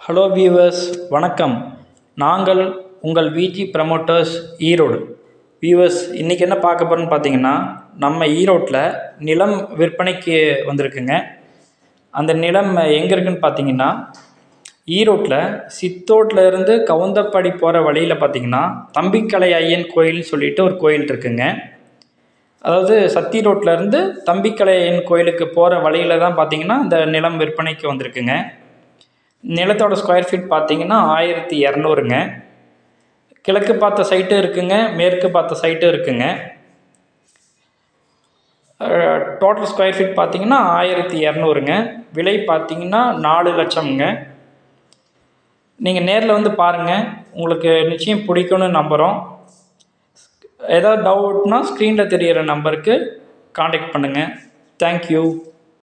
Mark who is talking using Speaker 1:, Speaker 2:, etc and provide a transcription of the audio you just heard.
Speaker 1: hello viewers வணக்கம் நாங்கள் உங்கள் விஜி ப்ரமோட்டர்ஸ் ஈரோடு வியூவர்ஸ் இன்றைக்கி என்ன பார்க்க போகிறோன்னு பார்த்தீங்கன்னா நம்ம ஈரோட்டில் நிலம் விற்பனைக்கு வந்திருக்குங்க அந்த நிலம் எங்கே இருக்குன்னு பார்த்தீங்கன்னா ஈரோட்டில் சித்தோட்டில் இருந்து கவுந்தப்பாடி போகிற வழியில் பார்த்தீங்கன்னா தம்பிக்கலை ஐயன் கோயில்னு சொல்லிட்டு ஒரு கோயில் இருக்குங்க அதாவது சத்தி ரோட்டில் இருந்து தம்பிக்கலை ஐயன் கோயிலுக்கு போகிற வழியில் தான் பார்த்தீங்கன்னா இந்த நிலம் விற்பனைக்கு வந்திருக்குங்க நிலத்தோட ஸ்கொயர் ஃபீட் பார்த்தீங்கன்னா ஆயிரத்தி இரநூறுங்க கிழக்கு பார்த்த சைட்டும் இருக்குங்க மேற்கு பார்த்த சைட்டும் இருக்குங்க டோட்டல் ஸ்கொயர் ஃபீட் பார்த்தீங்கன்னா ஆயிரத்தி இரநூறுங்க விலை பார்த்தீங்கன்னா நாலு லட்சம்ங்க நீங்கள் நேரில் வந்து பாருங்கள் உங்களுக்கு நிச்சயம் பிடிக்கும்னு நம்புகிறோம் ஏதாவது டவுட்னா ஸ்க்ரீனில் தெரிகிற நம்பருக்கு காண்டாக்ட் பண்ணுங்கள் தேங்க்யூ